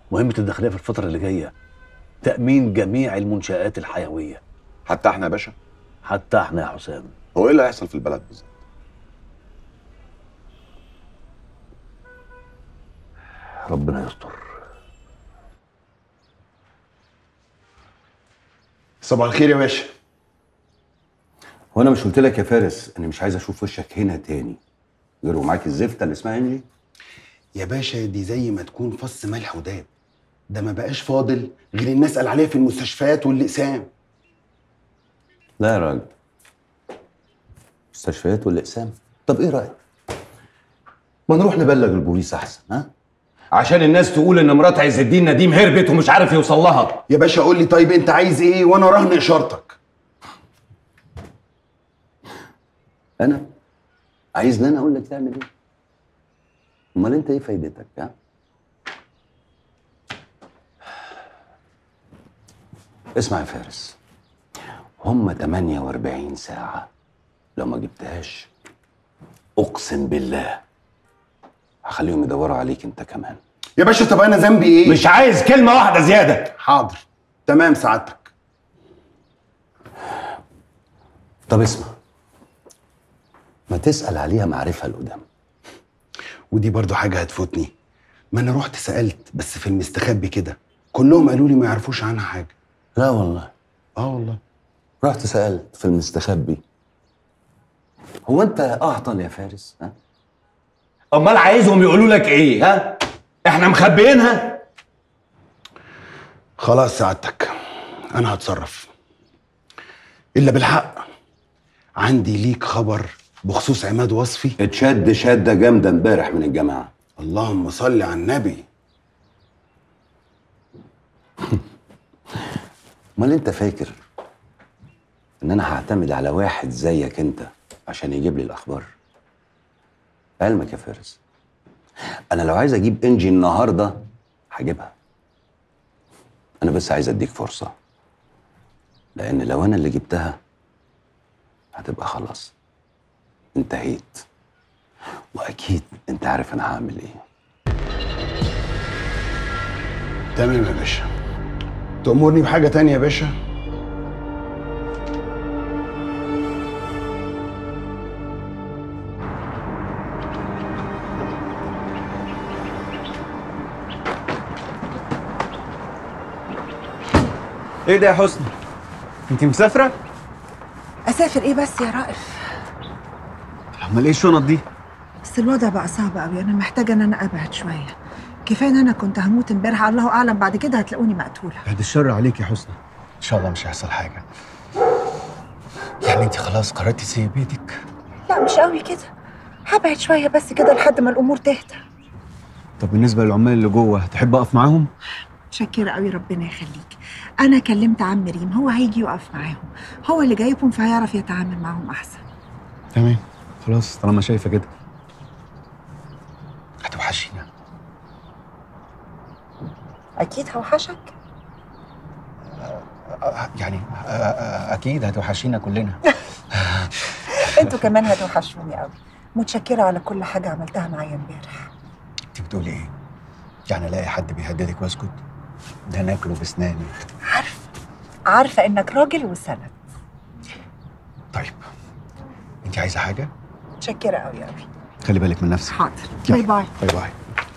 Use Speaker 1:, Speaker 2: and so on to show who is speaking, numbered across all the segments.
Speaker 1: مهمه الداخليه في الفتره اللي جايه تامين جميع المنشات الحيويه
Speaker 2: حتى احنا يا باشا
Speaker 1: حتى احنا يا حسام
Speaker 2: هو ايه اللي هيحصل في البلد بالظبط
Speaker 1: ربنا يستر
Speaker 3: صباح الخير يا باشا
Speaker 4: وانا مش قلت لك يا فارس اني مش عايز اشوف وشك هنا تاني غير ومعاك الزفته اللي اسمها انجي
Speaker 3: يا باشا دي زي ما تكون فص ملح وداب ده ما بقاش فاضل غير الناس قال عليها في المستشفيات والاقسام
Speaker 4: لا يا راجل مستشفيات والاقسام طب ايه رايك ما نروح نبلغ البوليس احسن ها عشان الناس تقول ان مرات عز الدين نديم هربت ومش عارف يوصل لها
Speaker 3: يا باشا قول لي طيب انت عايز ايه وانا رهن اشارتك
Speaker 4: انا عايزني انا اقول لك تعمل ايه امال انت ايه فايدتك ها اسمع يا فارس هم 48 ساعة لو ما جبتهاش اقسم بالله هخليهم يدوروا عليك انت كمان
Speaker 3: يا باشا طب انا ذنبي ايه
Speaker 4: مش عايز كلمة واحدة زيادة
Speaker 3: حاضر تمام سعادتك
Speaker 4: طب اسمع ما تسأل عليها معرفة القدام
Speaker 3: ودي برضو حاجه هتفوتني ما انا رحت سالت بس في المستخبي كده كلهم قالوا لي ما يعرفوش عنها حاجه
Speaker 4: لا والله
Speaker 3: اه والله
Speaker 4: رحت سألت في المستخبي هو انت اهطل يا فارس ها امال عايزهم يقولوا لك ايه ها احنا مخبيينها
Speaker 3: خلاص سعادتك انا هتصرف الا بالحق عندي ليك خبر بخصوص عماد وصفي
Speaker 4: اتشد شده جامده امبارح من الجماعه
Speaker 3: اللهم صل على النبي
Speaker 4: امال انت فاكر ان انا هعتمد على واحد زيك انت عشان يجيب لي الاخبار علمك يا فارس انا لو عايز اجيب انجي النهارده هجيبها انا بس عايز اديك فرصه لان لو انا اللي جبتها هتبقى خلاص انتهيت واكيد انت عارف انا هعمل ايه
Speaker 3: تمام يا باشا تأمرني بحاجة تانية يا باشا
Speaker 5: ايه ده يا حسني انت مسافره
Speaker 6: اسافر ايه بس يا رائف
Speaker 5: امال ايه الشنط دي
Speaker 6: بس الوضع بقى صعب قوي انا محتاجه ان انا ابعد شويه كفايه ان انا كنت هموت امبارح الله اعلم بعد كده هتلاقوني مقتوله
Speaker 5: بعد الشر عليك يا حسني ان شاء الله مش هيحصل حاجه يعني انت خلاص قررتي تسيبي بيتك
Speaker 6: لا مش قوي كده هبعد شويه بس كده لحد ما الامور تهدى
Speaker 5: طب بالنسبه للعمال اللي جوه هتحب اقف معاهم
Speaker 6: متشكره قوي ربنا يخليك انا كلمت عم ريم هو هيجي يقف معاهم هو اللي جايبهم فهيعرف يتعامل معاهم احسن
Speaker 5: تمام خلاص طالما شايفه كده هتوحشينا
Speaker 6: اكيد هوحشك
Speaker 5: يعني آه، آه، اكيد هتوحشينا كلنا
Speaker 6: انتوا كمان هتوحشوني قوي متشكره على كل حاجه عملتها معايا امبارح
Speaker 5: انت بتقولي ايه يعني الاقي حد بيهددك واسكت ده ناكله بسناني
Speaker 6: عارفه عارفه انك راجل وسند
Speaker 5: طيب انت عايزه حاجه
Speaker 6: متشكره قوي قوي
Speaker 5: خلي بالك من نفسك
Speaker 6: حاضر باي باي
Speaker 5: باي باي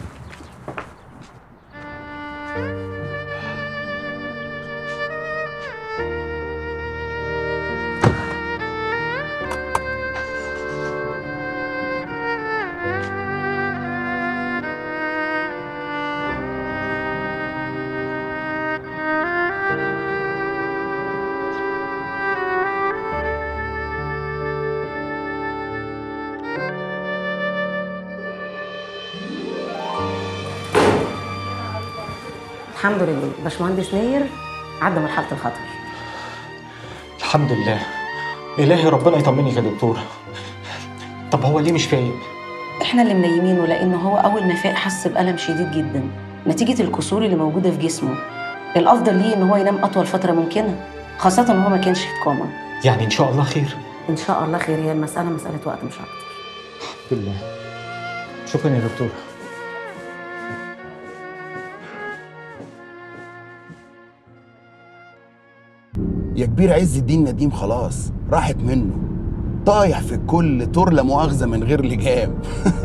Speaker 7: الحمد لله باشمهندس ناير عدى مرحله الخطر
Speaker 8: الحمد لله إلهي ربنا يطمنك يا دكتورة طب هو ليه مش فايق؟
Speaker 7: احنا اللي منيمينه لانه هو اول ما فاق حس بالم شديد جدا نتيجه الكسور اللي موجوده في جسمه الافضل ليه ان هو ينام اطول فتره ممكنه خاصه ان هو ما كانش في كوما
Speaker 8: يعني إن شاء الله خير
Speaker 7: ان شاء الله خير هي المساله مساله وقت مش اكتر
Speaker 8: الحمد لله شكرا يا دكتورة
Speaker 3: يا كبير عز الدين نديم خلاص راحت منه طايح في الكل طور لا مؤاخذه من غير لجام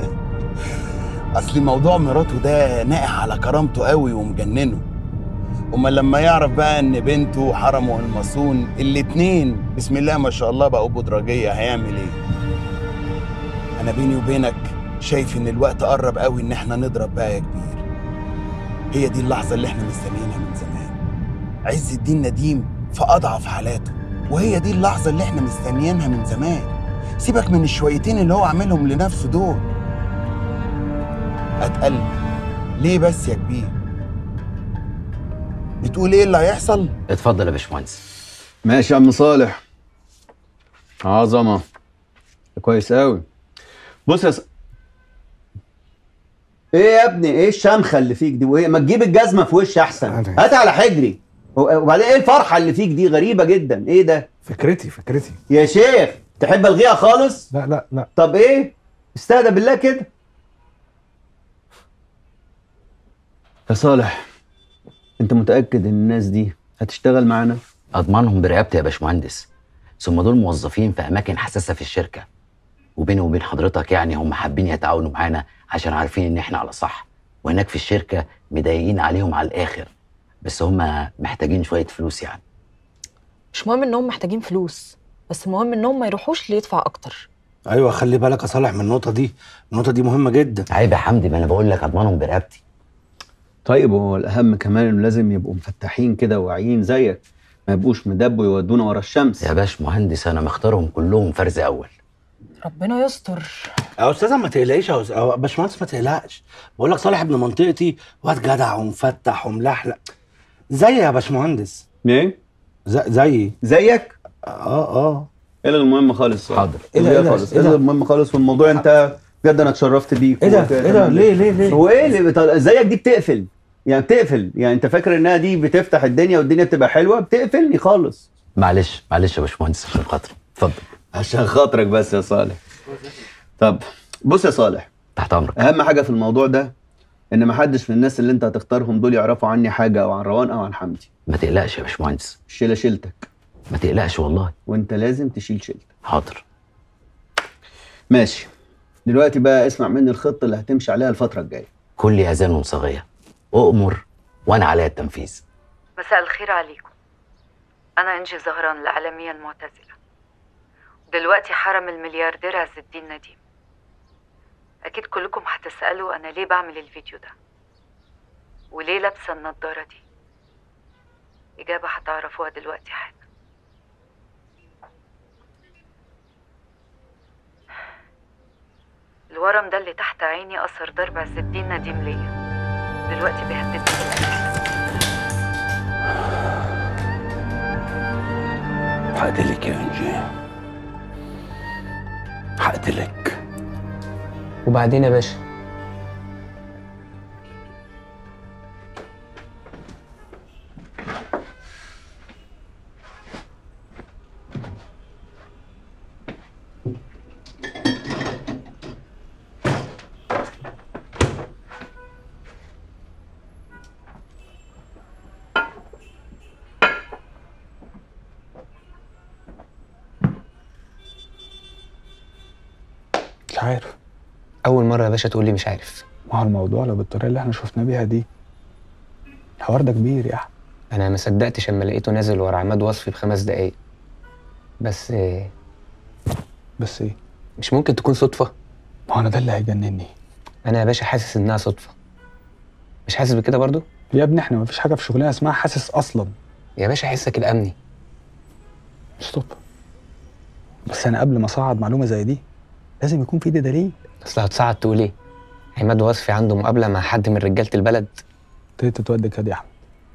Speaker 3: اصل موضوع مراته ده ناقح على كرامته قوي ومجننه اما لما يعرف بقى ان بنته وحرمه المصون الاتنين بسم الله ما شاء الله بقوا بدرجيه هيعمل ايه انا بيني وبينك شايف ان الوقت قرب قوي ان احنا نضرب بقى يا كبير هي دي اللحظه اللي احنا مستنيينها من زمان عز الدين نديم في اضعف حالاته وهي دي اللحظه اللي احنا مستنيينها من زمان سيبك من الشويتين اللي هو عاملهم لنفسه دول اتقل ليه بس يا كبير بتقول ايه اللي هيحصل
Speaker 4: اتفضل يا باشمهندس
Speaker 5: ماشي يا عم صالح عظمه كويس قوي بص يا س...
Speaker 9: ايه يا ابني ايه الشمخه اللي فيك دي وايه ما تجيب الجزمه في وشي احسن هات على حجري وبعدين ايه الفرحه اللي فيك دي غريبه جدا ايه ده
Speaker 10: فكرتي فكرتي
Speaker 9: يا شيخ تحب الغيها خالص
Speaker 10: لا لا لا
Speaker 9: طب ايه استهدى بالله كده
Speaker 5: يا صالح انت متاكد ان الناس دي هتشتغل معانا
Speaker 4: اضمنهم برقبتي يا باشمهندس ثم دول موظفين في اماكن حساسه في الشركه وبيني وبين حضرتك يعني هم حابين يتعاونوا معانا عشان عارفين ان احنا على صح وهناك في الشركه مضايقين عليهم على الاخر بس هم محتاجين شويه فلوس يعني
Speaker 11: مش مهم انهم محتاجين فلوس بس المهم انهم ما يروحوش ليدفع اكتر
Speaker 10: ايوه خلي بالك يا صالح من النقطه دي النقطه دي مهمه جدا
Speaker 4: عيب يا حمدي ما انا بقول لك اضمنهم برقبتي
Speaker 5: طيب هو الاهم كمان انه لازم يبقوا مفتحين كده واعيين زيك ما يبقوش مدبوا يودونا ورا الشمس
Speaker 4: يا باش مهندس انا مختارهم كلهم فرز اول
Speaker 11: ربنا يستر
Speaker 10: يا استاذه ما تقلقيش يا أستاذ- يا باشمهندس ما تقلقش بقول لك صالح ابن منطقتي واد جدع ومفتح وملحلق زي يا باشمهندس
Speaker 5: ايه
Speaker 10: ز- زيي
Speaker 5: زيك
Speaker 10: اه اه
Speaker 5: الغي المهم خالص
Speaker 4: حاضر
Speaker 10: إيه ده،
Speaker 5: الغيها
Speaker 10: إيه ده،
Speaker 5: خالص
Speaker 10: إيه ده؟
Speaker 5: الغي المهم خالص والموضوع انت بجد انا اتشرفت بيك
Speaker 10: ايه ده
Speaker 5: وك-
Speaker 10: ايه ده ليه ليه ليه
Speaker 9: هو ايه اللي بت... زيك دي بتقفل يعني بتقفل يعني انت فاكر انها دي بتفتح الدنيا والدنيا بتبقى حلوه بتقفلني خالص
Speaker 4: معلش معلش يا باشمهندس عشان خاطري اتفضل
Speaker 5: عشان خاطرك بس يا صالح طب بص يا صالح
Speaker 4: تحت امرك
Speaker 5: اهم حاجه في الموضوع ده ان ما حدش من الناس اللي انت هتختارهم دول يعرفوا عني حاجه او عن روان او عن حمدي
Speaker 4: ما تقلقش يا باشمهندس
Speaker 5: الشيله شيلتك
Speaker 4: ما تقلقش والله
Speaker 5: وانت لازم تشيل شيلتك
Speaker 4: حاضر
Speaker 5: ماشي دلوقتي بقى اسمع مني الخطه اللي هتمشي عليها الفتره الجايه
Speaker 4: كل اذان صاغيه اؤمر وانا عليا التنفيذ
Speaker 12: مساء الخير عليكم أنا إنجي زهران الإعلامية المعتزلة دلوقتي حرم الملياردير عز الدين نديم أكيد كلكم هتسألوا أنا ليه بعمل الفيديو ده وليه لابسة النضارة دي إجابة هتعرفوها دلوقتي حالا الورم ده اللي تحت عيني أثر ضرب عز الدين نديم ليا دلوقتي بيهددني بالقتل
Speaker 1: هقتلك يا انجي هقتلك
Speaker 13: وبعدين يا باشا
Speaker 5: مش عارف
Speaker 13: اول مره يا باشا تقول لي مش عارف
Speaker 5: ما هو الموضوع لو بالطريقه اللي احنا شفنا بيها دي الحوار ده كبير يا احمد
Speaker 13: انا ما صدقتش اما لقيته نازل ورا عماد وصفي بخمس دقايق بس آه،
Speaker 5: بس ايه
Speaker 13: مش ممكن تكون صدفه
Speaker 5: ما هو انا ده اللي هيجنني
Speaker 13: انا يا باشا حاسس انها صدفه مش حاسس بكده برضو
Speaker 5: يا ابني احنا مفيش حاجه في شغلنا اسمها حاسس اصلا
Speaker 13: يا باشا حسك الامني
Speaker 5: ستوب بس انا قبل ما اصعد معلومه زي دي لازم يكون في ايدي دليل
Speaker 13: اصل هتصعد تقول ايه عماد وصفي عنده مقابله مع حد من رجاله البلد
Speaker 5: ابتديت تتودد كده يا احمد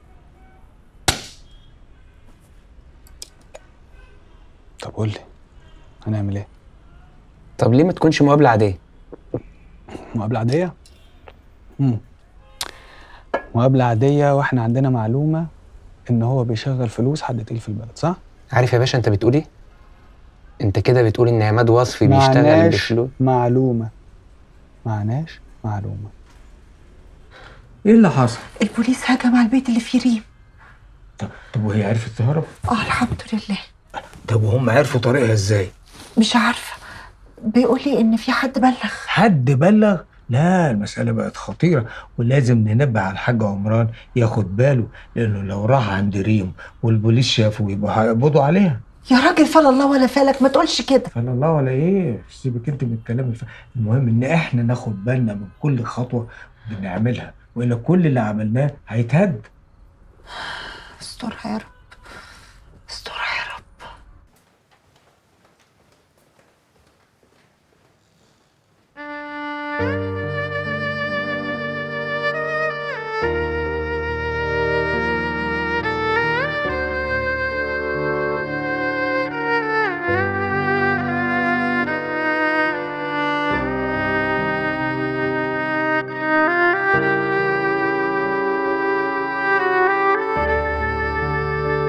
Speaker 5: طب قول لي هنعمل ايه
Speaker 13: طب ليه ما تكونش مقابله عاديه
Speaker 5: مقابله عاديه امم مقابله عاديه واحنا عندنا معلومه ان هو بيشغل فلوس حد تقيل في البلد صح
Speaker 13: عارف يا باشا انت بتقول ايه انت كده بتقول ان عماد وصفي بيشتغل
Speaker 5: معناش
Speaker 13: بفلوس
Speaker 5: معلومه معناش معلومه
Speaker 6: ايه اللي حصل؟ البوليس هجم على البيت اللي فيه ريم
Speaker 10: طب وهي عرفت تهرب
Speaker 6: اه الحمد لله
Speaker 10: طب وهم عرفوا طريقها ازاي
Speaker 6: مش عارفه بيقول لي ان في حد بلغ
Speaker 10: حد بلغ لا المسألة بقت خطيرة ولازم ننبه على الحاج عمران ياخد باله لأنه لو راح عند ريم والبوليس شافه يبقى هيقبضوا عليها
Speaker 6: يا راجل فلا الله ولا فالك ما تقولش كده
Speaker 10: فلا الله ولا ايه سيبك انت من الكلام الف... المهم ان احنا ناخد بالنا من كل خطوة بنعملها والا كل اللي عملناه هيتهد
Speaker 6: استرها يا رب استرها يا رب
Speaker 14: Thank you.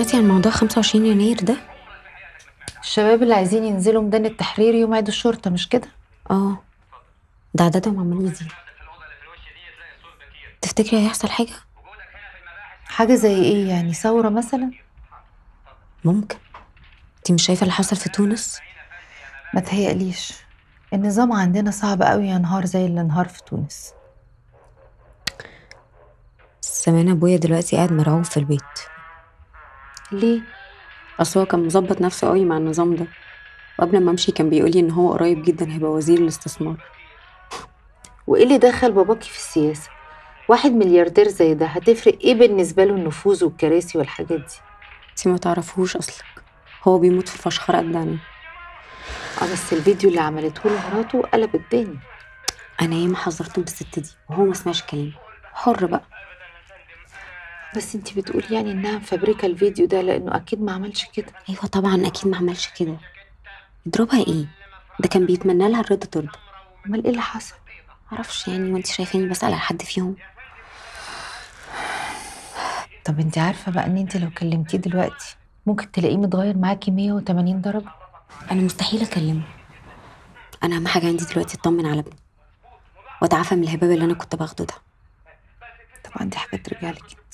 Speaker 14: سمعتي عن موضوع 25 يناير ده؟
Speaker 11: الشباب اللي عايزين ينزلوا ميدان التحرير يوم عيد الشرطة مش كده؟
Speaker 14: اه ده عددهم عمال يزيد تفتكري هيحصل حاجة؟
Speaker 11: حاجة زي ايه يعني ثورة مثلا؟
Speaker 14: ممكن انتي مش شايفة اللي حصل في تونس؟
Speaker 11: ما تهيأليش النظام عندنا صعب قوي ينهار زي اللي انهار في تونس
Speaker 14: زمان ابويا دلوقتي قاعد مرعوب في البيت
Speaker 11: ليه؟
Speaker 14: اصل هو كان مظبط نفسه قوي مع النظام ده وقبل ما امشي كان بيقولي ان هو قريب جدا هيبقى وزير الاستثمار
Speaker 11: وايه اللي دخل باباكي في السياسة؟ واحد ملياردير زي ده هتفرق ايه بالنسبة له النفوذ والكراسي والحاجات دي؟
Speaker 14: انتي ما تعرفوش اصلك هو بيموت في الفشخرة قدامي
Speaker 11: اه بس الفيديو اللي عملته له مراته قلب الدنيا
Speaker 14: انا ياما حذرته من الست دي وهو ما سمعش كلامي حر بقى
Speaker 11: بس انتي بتقولي يعني انها مفبركة الفيديو ده لانه اكيد ما عملش كده
Speaker 14: ايوه طبعا اكيد ما عملش كده يضربها ايه ده كان بيتمنى لها الرضا ترضى
Speaker 11: امال ايه اللي حصل
Speaker 14: معرفش يعني وانت شايفاني بسأل على حد فيهم
Speaker 11: طب انتي عارفة بقى ان انتي لو كلمتيه دلوقتي ممكن تلاقيه متغير معاكي 180 درجة
Speaker 14: انا مستحيل اكلمه انا اهم حاجه عندي دلوقتي اطمن على ابني واتعافى من الهباب اللي انا كنت باخده ده
Speaker 11: طبعا دي حاجة ترجع لك انت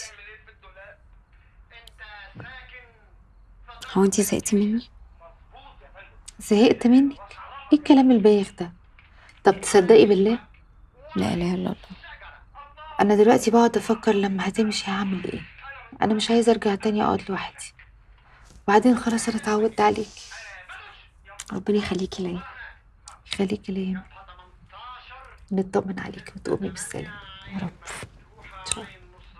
Speaker 14: هو انت زهقتي مني
Speaker 11: زهقت منك ايه الكلام البايخ ده طب تصدقي بالله
Speaker 14: لا اله الا الله
Speaker 11: انا دلوقتي بقعد افكر لما هتمشي هعمل ايه انا مش عايزه ارجع تاني اقعد لوحدي وبعدين خلاص انا اتعودت عليكي
Speaker 14: ربنا يخليكي ليا
Speaker 11: يخليكي ليا نطمن عليك وتقومي بالسلامه يا رب إن شاء الله.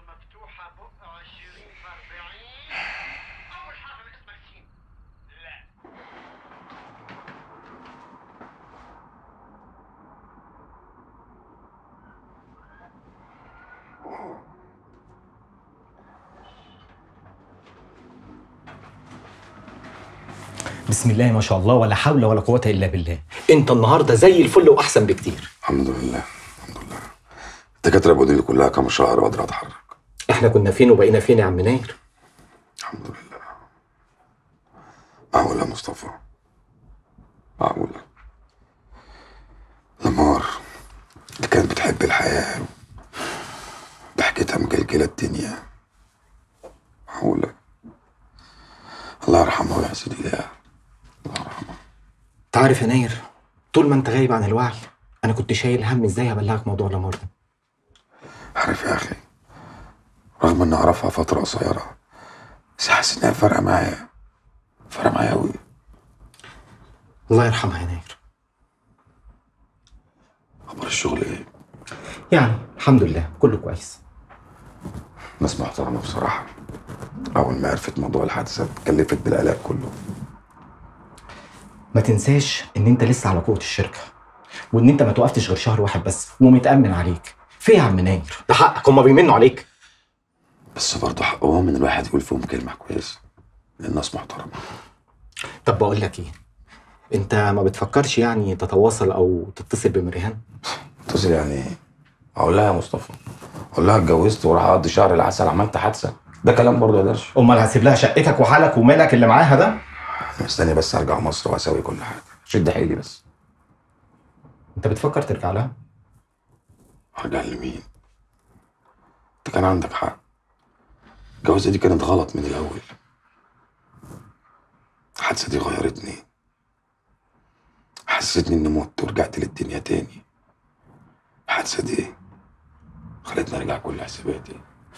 Speaker 8: بسم الله ما شاء الله ولا حول ولا قوة إلا بالله أنت النهاردة زي الفل وأحسن بكتير
Speaker 2: الحمد لله الحمد لله الدكاتره بيقولوا لي كلها كام شهر واقدر اتحرك
Speaker 8: إحنا كنا فين وبقينا فين يا عم ناير
Speaker 2: الحمد لله معقولة يا مصطفى معقولة لمار اللي كانت بتحب الحياة ضحكتها مجلجلة الدنيا معقولة الله يرحمها ويحسن إليها
Speaker 8: أنت عارف يا ناير طول ما أنت غايب عن الوعي أنا كنت شايل هم إزاي هبلغك موضوع لمار ده
Speaker 2: عارف يا أخي رغم إني أعرفها فترة قصيرة بس حاسس إنها فارقة معايا فارقة معايا أوي
Speaker 8: الله يرحمها يا ناير
Speaker 2: أخبار الشغل إيه؟
Speaker 8: يعني الحمد لله كله كويس
Speaker 2: ناس محترمة بصراحة أول ما عرفت موضوع الحادثة كلفت بالقلق كله
Speaker 8: ما تنساش إن أنت لسه على قوة الشركة وإن أنت ما توقفتش غير شهر واحد بس ومتأمن عليك في يا عم ناير ده حقك هما بيمنوا عليك
Speaker 2: بس برضه حقهم إن الواحد يقول فيهم كلمة كويسة لأن الناس محترمة
Speaker 8: طب بقول لك إيه أنت ما بتفكرش يعني تتواصل أو تتصل بمريهان
Speaker 15: اتصل يعني ايه؟ اقول لها يا مصطفى اقول لها اتجوزت وراح اقضي شهر العسل عملت حادثه ده كلام برضه يا درش
Speaker 8: امال هسيب لها شقتك وحالك ومالك اللي معاها ده
Speaker 2: أنا مستني بس أرجع مصر وأسوي كل حاجة
Speaker 15: شد حيلي بس
Speaker 8: انت بتفكر ترجع لها
Speaker 2: أرجع لمين؟ أنت كان عندك حق الجوازة دي كانت غلط من الأول الحادثة دي غيرتني حسستني إني مت ورجعت للدنيا تاني الحادثة دي خلتني أرجع كل حساباتي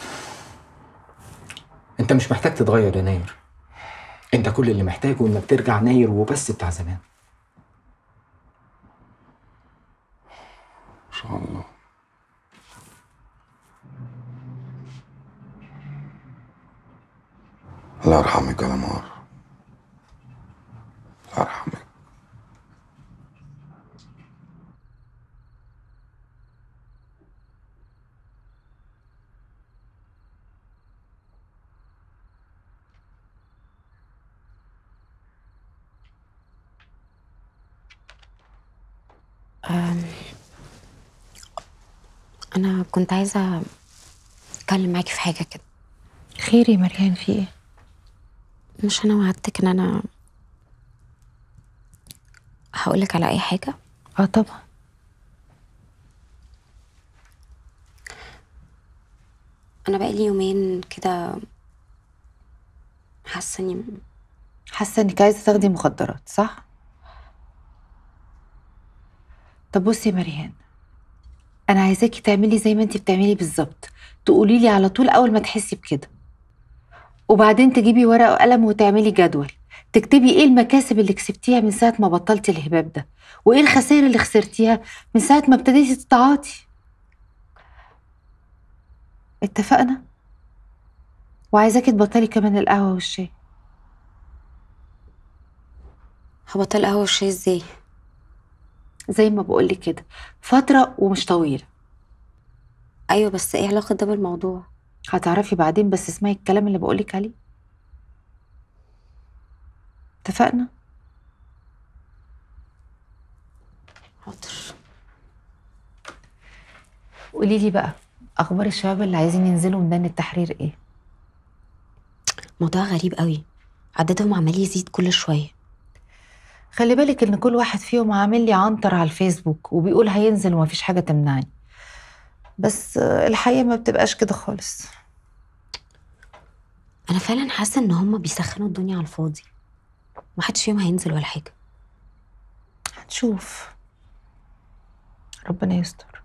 Speaker 8: انت مش محتاج تتغير يا ناير انت كل اللي محتاجه انك ترجع ناير وبس بتاع زمان
Speaker 2: إن شاء الله الله يرحمك يا لمار الله يرحمك
Speaker 14: أم، انا كنت عايزه اتكلم معاكي في حاجه كده
Speaker 11: خير يا مريان في ايه
Speaker 14: مش انا وعدتك ان انا هقولك على اي حاجه
Speaker 11: اه طبعا
Speaker 14: انا بقالي يومين كده حاسه اني
Speaker 11: حاسه انك عايزه تاخدي مخدرات صح طب بصي يا مريان انا عايزاكي تعملي زي ما انت بتعملي بالظبط تقولي لي على طول اول ما تحسي بكده وبعدين تجيبي ورقه وقلم وتعملي جدول تكتبي ايه المكاسب اللي كسبتيها من ساعه ما بطلتي الهباب ده وايه الخسائر اللي خسرتيها من ساعه ما ابتديتي تتعاطي اتفقنا وعايزاكي تبطلي كمان القهوه والشاي
Speaker 14: هبطل قهوه والشاي ازاي
Speaker 11: زي ما بقولك كده فتره ومش طويله
Speaker 14: ايوه بس ايه علاقه ده بالموضوع
Speaker 11: هتعرفي بعدين بس اسمعي الكلام اللي بقولك عليه اتفقنا
Speaker 14: حاضر
Speaker 11: قولي لي بقى اخبار الشباب اللي عايزين ينزلوا ميدان التحرير ايه
Speaker 14: موضوع غريب قوي عددهم عمال يزيد كل شويه
Speaker 11: خلي بالك ان كل واحد فيهم عامل لي عنتر على الفيسبوك وبيقول هينزل ومفيش حاجه تمنعني بس آه، الحقيقه ما بتبقاش كده خالص
Speaker 14: انا فعلا حاسه ان هما بيسخنوا الدنيا على الفاضي محدش فيهم هينزل ولا حاجه
Speaker 11: هنشوف ربنا يستر